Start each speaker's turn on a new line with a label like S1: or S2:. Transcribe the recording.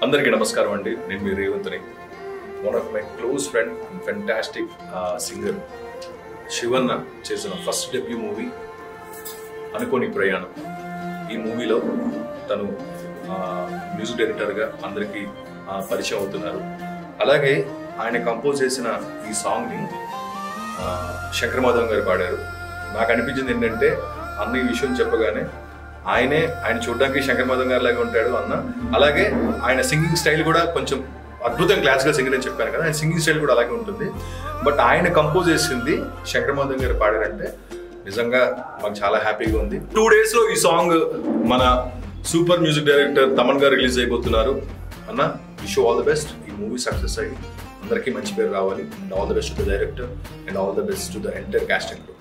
S1: అందరికీ నమస్కారం అండి నేను మీ రేవంత్ని one of my close friend and fantastic singer Shivanna చేసిన ఫస్ట్ డెబ్యూ మూవీ అనుకోని ప్రయాణం ఈ మూవీలో తను మ్యూజిక్ డైరెక్టర్గా అందరికీ ఆ, పరిచయం అవుతున్నారు అలాగే ఆయన కంపోజ్ చేసిన ఈ సాంగ్ని ఆ, శంకర్ మాధవ్ గారు పాడారు నాకు అనిపించింది ఏంటంటే అన్న ఈ విషయం చెప్పగానే ఆయనే ఆయన చూడడానికి శంకర్ మాధవ్ గారి లాగా ఉంటాడు అన్న అలాగే ఆయన సింగింగ్ స్టైల్ కూడా కొంచెం అద్భుతం క్లాసికల్ సింగర్ అని చెప్పాను కదా ఆయన సింగింగ్ స్టైల్ కూడా అలాగే ఉంటుంది బట్ ఆయన కంపోజ్ చేసింది శంకర్ మాధవ్ గారు పాడారంటే నిజంగా మాకు చాలా హ్యాపీగా ఉంది టూ డేస్ లో ఈ సాంగ్ మన సూపర్ మ్యూజిక్ డైరెక్టర్ తమన్ గారు రిలీజ్ అయిపోతున్నారు అన్న విష్ ఆల్ ద బెస్ట్ ఈ మూవీ సక్సెస్ అయ్యి అందరికీ మంచి పేరు రావాలి and all the best to the director and all the best to the entire casting